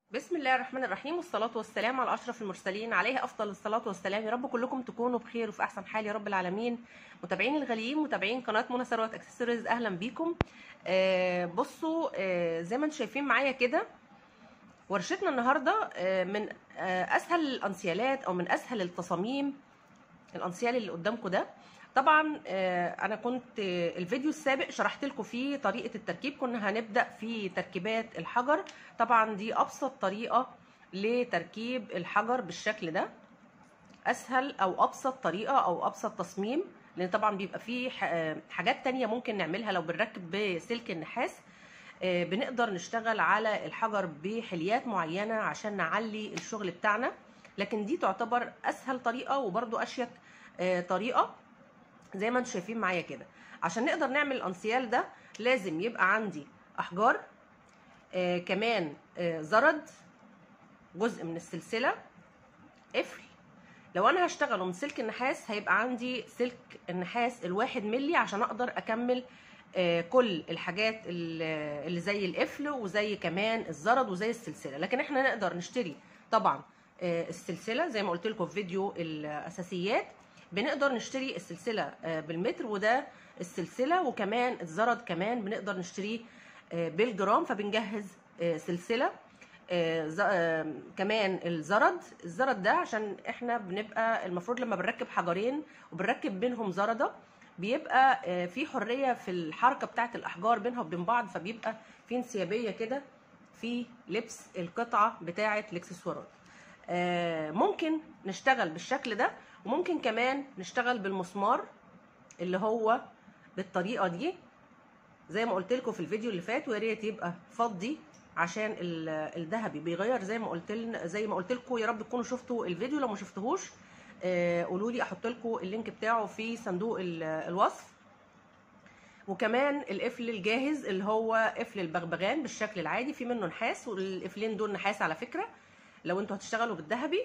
بسم الله الرحمن الرحيم والصلاة والسلام على أشرف المرسلين عليه أفضل الصلاة والسلام يا رب كلكم تكونوا بخير وفي أحسن حال يا رب العالمين متابعين الغاليين متابعين قناة منى ثروت أكسسوارز أهلا بيكم آه بصوا آه زي ما انتم شايفين معايا كده ورشتنا النهاردة آه من آه أسهل الأنسيالات أو من أسهل التصاميم الأنسيال اللي قدامكم ده طبعا آه انا كنت آه الفيديو السابق شرحت لكم فيه طريقه التركيب كنا هنبدا في تركيبات الحجر طبعا دي ابسط طريقه لتركيب الحجر بالشكل ده اسهل او ابسط طريقه او ابسط تصميم لان طبعا بيبقى فيه حاجات تانية ممكن نعملها لو بنركب بسلك النحاس آه بنقدر نشتغل على الحجر بحليات معينه عشان نعلي الشغل بتاعنا لكن دي تعتبر اسهل طريقه وبرده اشيك طريقه زي ما انتم شايفين معايا كده عشان نقدر نعمل الانسيال ده لازم يبقى عندي احجار آه كمان آه زرد جزء من السلسله قفل لو انا هشتغله من سلك النحاس هيبقى عندي سلك النحاس الواحد ملي عشان اقدر اكمل آه كل الحاجات اللي زي القفل وزي كمان الزرد وزي السلسله لكن احنا نقدر نشتري طبعا آه السلسله زي ما قلت لكم في فيديو الاساسيات بنقدر نشتري السلسله بالمتر وده السلسله وكمان الزرد كمان بنقدر نشتريه بالجرام فبنجهز سلسله كمان الزرد الزرد ده عشان احنا بنبقى المفروض لما بنركب حجرين وبنركب بينهم زرده بيبقى في حريه في الحركه بتاعه الاحجار بينها وبين بعض فبيبقى في انسيابيه كده في لبس القطعه بتاعه الاكسسوارات ممكن نشتغل بالشكل ده وممكن كمان نشتغل بالمسمار اللي هو بالطريقه دي زي ما قلت لكم في الفيديو اللي فات ويا ريت يبقى فضي عشان الذهبي بيغير زي ما قلت لنا زي ما قلت لكم يا رب تكونوا شفتوا الفيديو لو ما شفتوهوش قولوا لي احط لكم اللينك بتاعه في صندوق الوصف وكمان القفل الجاهز اللي هو قفل البغبغان بالشكل العادي في منه نحاس والقفلين دول نحاس على فكره لو انتوا هتشتغلوا بالذهبي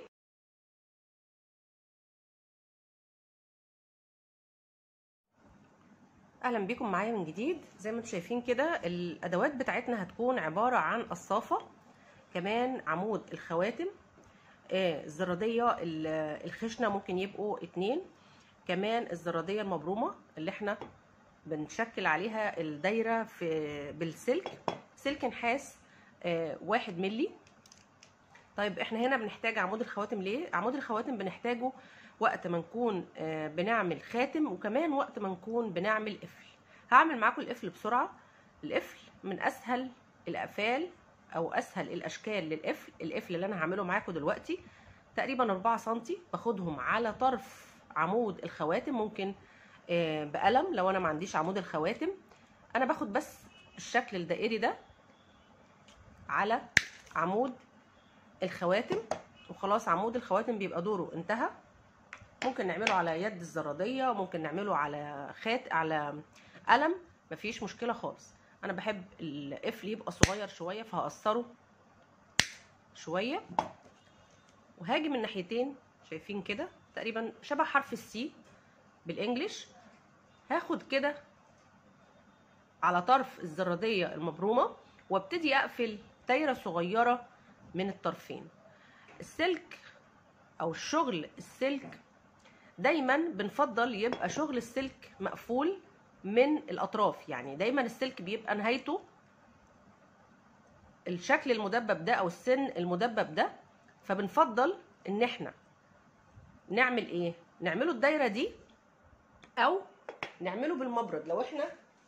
اهلا بيكم معايا من جديد زي ما انتم شايفين كده الادوات بتاعتنا هتكون عباره عن قصافه كمان عمود الخواتم آه الزراديه الخشنه ممكن يبقوا اتنين كمان الزراديه المبرومه اللي احنا بنشكل عليها الدايره في بالسلك سلك نحاس آه واحد ملي طيب احنا هنا بنحتاج عمود الخواتم ليه عمود الخواتم بنحتاجه وقت ما نكون بنعمل خاتم وكمان وقت ما نكون بنعمل قفل هعمل معاكم القفل بسرعه القفل من اسهل الاقفال او اسهل الاشكال للقفل القفل اللي انا هعمله معاكم دلوقتي تقريبا 4 سم باخدهم على طرف عمود الخواتم ممكن بقلم لو انا ما عنديش عمود الخواتم انا باخد بس الشكل الدائري ده على عمود الخواتم وخلاص عمود الخواتم بيبقى دوره انتهى ممكن نعمله على يد الزراديه ممكن نعمله على خات على قلم مفيش مشكله خالص انا بحب القفل يبقى صغير شويه فهقصره شويه وهاجي من ناحيتين شايفين كده تقريبا شبه حرف السي بالانجلش هاخد كده على طرف الزراديه المبرومه وابتدي اقفل دايره صغيره من الطرفين السلك او الشغل السلك دايما بنفضل يبقى شغل السلك مقفول من الاطراف يعني دايما السلك بيبقى نهايته الشكل المدبب ده او السن المدبب ده فبنفضل ان احنا نعمل ايه نعمله الدايره دي او نعمله بالمبرد لو احنا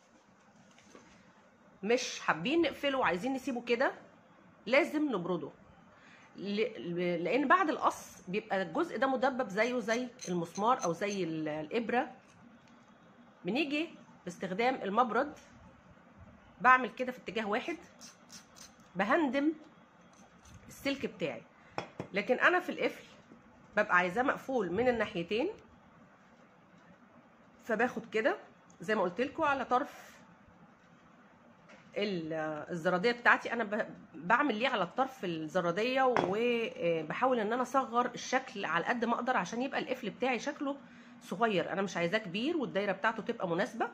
مش حابين نقفله وعايزين نسيبه كده لازم نبرده لان بعد القص بيبقى الجزء ده مدبب زيه زي المسمار او زي الابره بنيجي باستخدام المبرد بعمل كده في اتجاه واحد بهندم السلك بتاعي لكن انا في القفل ببقى عايزاه مقفول من الناحيتين فباخد كده زي ما قلت لكم على طرف الزراديه بتاعتي انا بعمل ليه على الطرف الزراديه وبحاول ان انا اصغر الشكل على قد ما اقدر عشان يبقى القفل بتاعي شكله صغير انا مش عايزاه كبير والدايره بتاعته تبقى مناسبه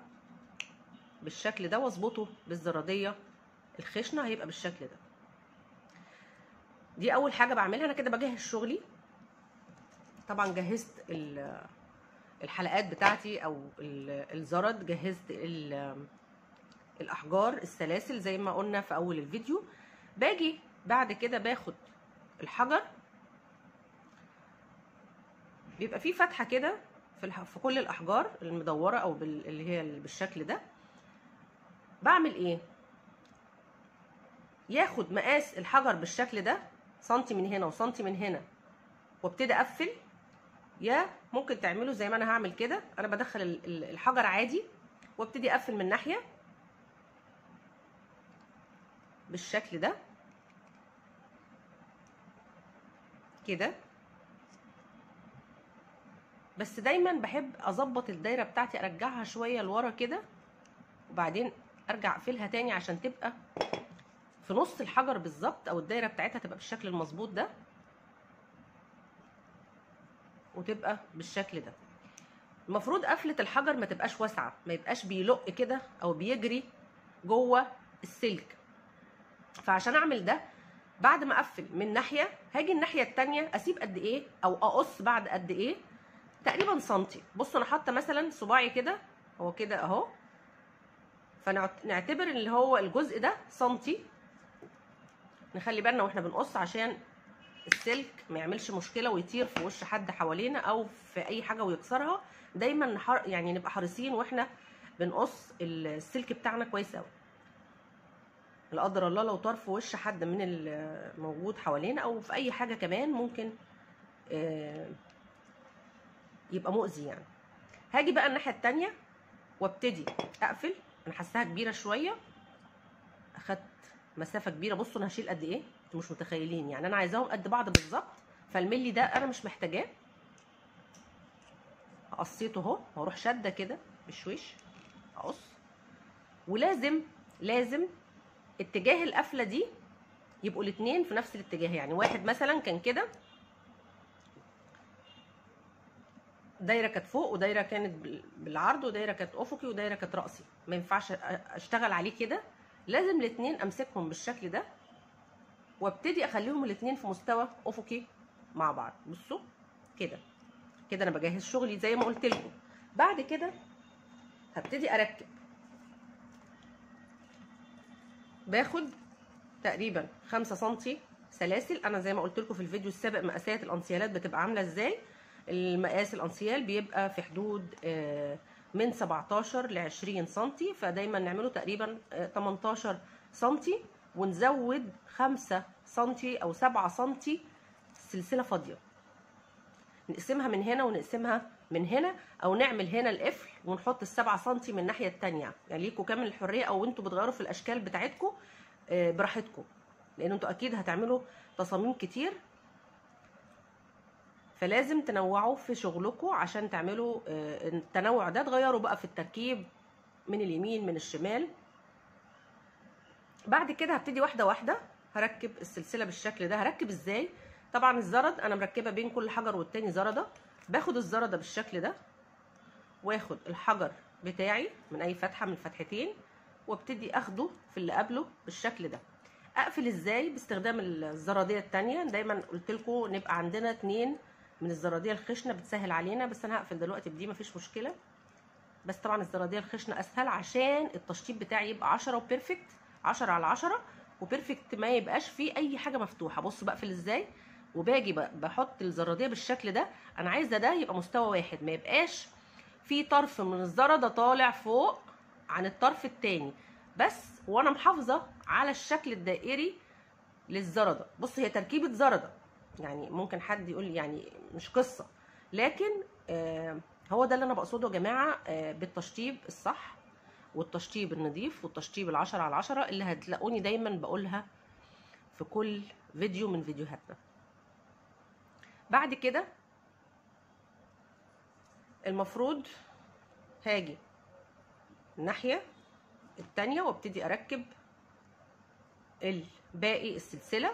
بالشكل ده واظبطه بالزراديه الخشنه هيبقى بالشكل ده دي اول حاجه بعملها انا كده بجهز شغلي طبعا جهزت ال- الحلقات بتاعتي او ال- الزرد جهزت ال- الاحجار السلاسل زي ما قلنا في اول الفيديو باجي بعد كده باخد الحجر بيبقى فيه فتحه كده في الح- في كل الاحجار المدوره او بال- اللي هي اللي بالشكل ده بعمل ايه ياخد مقاس الحجر بالشكل ده سنتي من هنا وسنتي من هنا وابتدي اقفل يا ممكن تعمله زي ما انا هعمل كده انا بدخل ال- ال- الحجر عادي وابتدي اقفل من ناحيه بالشكل ده كده بس دايما بحب اظبط الدايره بتاعتي ارجعها شويه لورا كده وبعدين ارجع اقفلها تاني عشان تبقى في نص الحجر بالظبط او الدايره بتاعتها تبقى بالشكل المظبوط ده وتبقى بالشكل ده المفروض قفله الحجر ما تبقاش واسعه ما يبقاش بيلق كده او بيجري جوه السلك فعشان اعمل ده بعد ما اقفل من ناحيه هاجي الناحيه التانية اسيب قد ايه او اقص بعد قد ايه تقريبا سنتي بصوا انا حاطه مثلا صباعي كده هو كده اهو فنعتبر اللي هو الجزء ده سنتي نخلي بالنا واحنا بنقص عشان السلك ما يعملش مشكله ويطير في وش حد حوالينا او في اي حاجه ويكسرها دايما نحر يعني نبقى حريصين واحنا بنقص السلك بتاعنا كويس قوي لا قدر الله لو طار في وش حد من الموجود حوالينا او في اي حاجه كمان ممكن آه، يبقى مؤذي يعني هاجي بقى الناحيه التانية وابتدي اقفل انا حاساها كبيره شويه اخدت مسافه كبيره بصوا انا هشيل قد ايه انتوا مش متخيلين يعني انا عايزاهم قد بعض بالظبط فالملي ده انا مش محتاجاه قصيته اهو واروح شاده كده بشويش اقص ولازم لازم اتجاه القفله دي يبقوا الاثنين في نفس الاتجاه يعني واحد مثلا كان كده دايره كانت فوق ودايره كانت بال- بالعرض ودايره كانت افقي ودايره كانت راسي ما ينفعش أ- اشتغل عليه كده لازم الاثنين امسكهم بالشكل ده وابتدي اخليهم الاثنين في مستوى افقي مع بعض بصوا كده كده انا بجهز شغلي زي ما قلت لكم بعد كده هبتدي اركب باخد تقريبا خمسة سنتي سلاسل انا زي ما قلت لكم في الفيديو السابق مقاسات الانسيالات بتبقى عامله ازاي المقاس الانسيال بيبقى في حدود آه، من 17 ل 20 سنتي فدايما نعمله تقريبا آه، 18 سنتي ونزود 5 سنتي او 7 سنتي سلسله فاضيه نقسمها من هنا ونقسمها من هنا او نعمل هنا القفل ونحط السبعة سنتي من الناحيه التانية يعني ليكوا كامل الحريه او انتوا بتغيروا في الاشكال بتاعتكم آه، براحتكم لان انتوا اكيد هتعملوا تصاميم كتير فلازم تنوعوا في شغلكم عشان تعملوا آه، التنوع ده تغيروا بقى في التركيب من اليمين من الشمال بعد كده هبتدي واحده واحده هركب السلسله بالشكل ده هركب ازاي طبعا الزرد انا مركبه بين كل حجر والتاني زرده باخد الزرده بالشكل ده واخد الحجر بتاعي من اي فتحه من الفتحتين وابتدي اخده في اللي قبله بالشكل ده اقفل ازاي باستخدام الزراديه التانية دايما قلت لكم نبقى عندنا اتنين من الزراديه الخشنه بتسهل علينا بس انا هقفل دلوقتي بدي مفيش مشكله بس طبعا الزراديه الخشنه اسهل عشان التشطيب بتاعي يبقى 10 وبيرفكت 10 على 10 وبيرفكت ما يبقاش فيه اي حاجه مفتوحه بصوا بقفل ازاي وباجي ب- بحط الزراديه بالشكل ده انا عايزه ده يبقى مستوى واحد ما يبقاش في طرف من الزرده طالع فوق عن الطرف التاني بس وانا محافظه على الشكل الدائري للزرده بص هي تركيبه زرده يعني ممكن حد يقول لي يعني مش قصه لكن آه هو ده اللي انا بقصده يا جماعه آه بالتشطيب الصح والتشطيب النظيف والتشطيب العشرة على عشرة اللي هتلاقوني دايما بقولها في كل فيديو من فيديوهاتنا بعد كده المفروض هاجي الناحية التانية وابتدي اركب الباقي السلسلة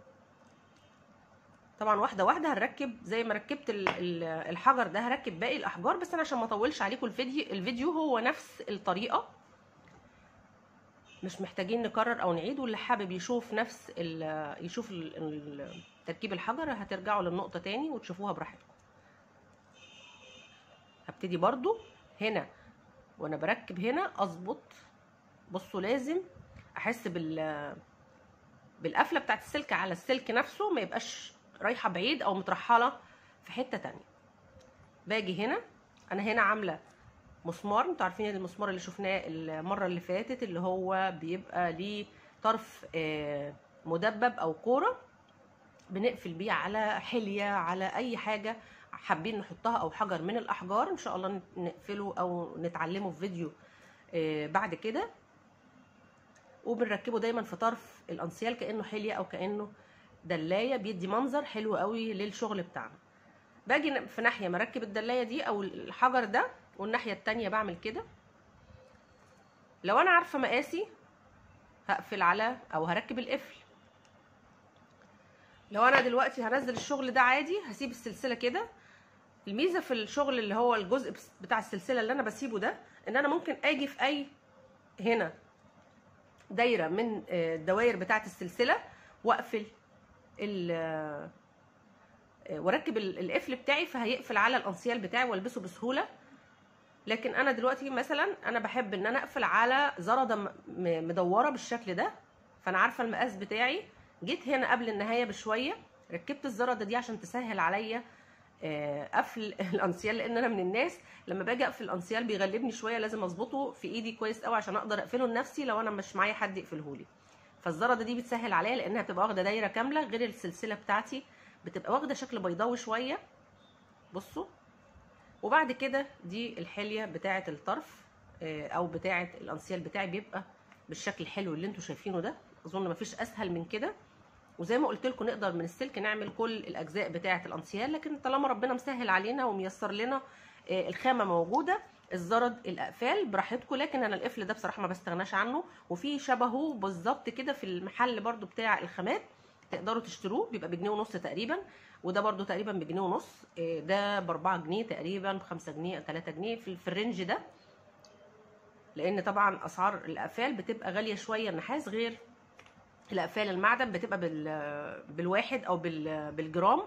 طبعا واحدة واحدة هنركب زي ما ركبت ال- ال- الحجر ده هركب باقي الاحجار بس انا عشان ما اطولش عليكم الفيديو الفيديو هو نفس الطريقة مش محتاجين نكرر او نعيد واللي حابب يشوف نفس ال يشوف ال- ال- تركيب الحجر هترجعوا للنقطه تاني وتشوفوها براحتكم هبتدي برضو هنا وانا بركب هنا اظبط بصوا لازم احس بال بالقفله بتاعت السلك على السلك نفسه ما يبقاش رايحه بعيد او مترحله في حته تانية باجي هنا انا هنا عامله مسمار انتوا عارفين المسمار اللي شفناه المره اللي فاتت اللي هو بيبقى ليه طرف آه، مدبب او كوره بنقفل بيه على حليه على اي حاجه حابين نحطها او حجر من الاحجار ان شاء الله نقفله او نتعلمه في فيديو آه، بعد كده وبنركبه دايما في طرف الانسيال كانه حليه او كانه دلايه بيدي منظر حلو قوي للشغل بتاعنا باجي في ناحيه مركب الدلايه دي او الحجر ده والناحيه التانية بعمل كده لو انا عارفه مقاسي هقفل على او هركب القفل لو انا دلوقتي هنزل الشغل ده عادي هسيب السلسله كده الميزه في الشغل اللي هو الجزء بتاع السلسله اللي انا بسيبه ده ان انا ممكن اجي في اي هنا دايره من الدوائر بتاعه السلسله واقفل ال واركب القفل بتاعي فهيقفل على الانسيال بتاعي والبسه بسهوله لكن انا دلوقتي مثلا انا بحب ان انا اقفل على زرده مدوره بالشكل ده فانا عارفه المقاس بتاعي جيت هنا قبل النهايه بشويه ركبت الزرده دي عشان تسهل عليا قفل الانسيال لان انا من الناس لما باجي اقفل الانسيال بيغلبني شويه لازم اظبطه في ايدي كويس قوي عشان اقدر اقفله لنفسي لو انا مش معايا حد يقفله لي فالزرده دي بتسهل عليا لانها بتبقى واخده دايره كامله غير السلسله بتاعتي بتبقى واخده شكل بيضاوي شويه بصوا وبعد كده دي الحليه بتاعه الطرف او بتاعه الانسيال بتاعي بيبقى بالشكل الحلو اللي انتوا شايفينه ده اظن مفيش اسهل من كده وزي ما قلت لكم نقدر من السلك نعمل كل الاجزاء بتاعه الانسيال لكن طالما ربنا مسهل علينا وميسر لنا الخامه موجوده الزرد الاقفال براحتكم لكن انا القفل ده بصراحه ما بستغناش عنه وفي شبهه بالظبط كده في المحل برده بتاع الخامات تقدروا تشتروه بيبقى بجنيه ونص تقريبا وده برده تقريبا بجنيه ونص ده ب 4 جنيه تقريبا ب 5 جنيه 3 جنيه في, في الرينج ده لان طبعا اسعار الاقفال بتبقى غاليه شويه النحاس غير الاقفال المعدن بتبقى بالواحد او بالجرام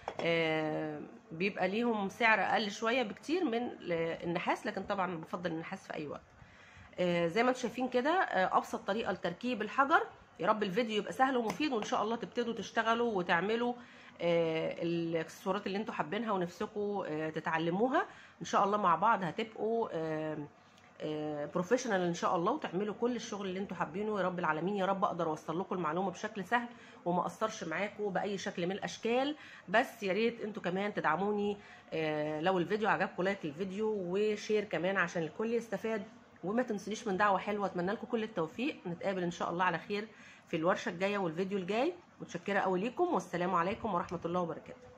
بيبقى ليهم سعر اقل شويه بكتير من النحاس لكن طبعا بفضل النحاس في اي وقت زي ما انتم شايفين كده ابسط طريقه لتركيب الحجر يا رب الفيديو يبقى سهل ومفيد وان شاء الله تبتدوا تشتغلوا وتعملوا الاكسسوارات اللي انتوا حابينها ونفسكم تتعلموها ان شاء الله مع بعض هتبقوا بروفيشنال ان شاء الله وتعملوا كل الشغل اللي انتوا حابينه يا رب العالمين يا رب اقدر اوصل لكم المعلومه بشكل سهل وما اقصرش معاكم باي شكل من الاشكال بس يا ريت انتوا كمان تدعموني لو الفيديو عجبكم لايك الفيديو وشير كمان عشان الكل يستفاد وما تنسونيش من دعوه حلوه اتمنى لكم كل التوفيق نتقابل ان شاء الله على خير في الورشه الجايه والفيديو الجاي متشكره قوي ليكم والسلام عليكم ورحمه الله وبركاته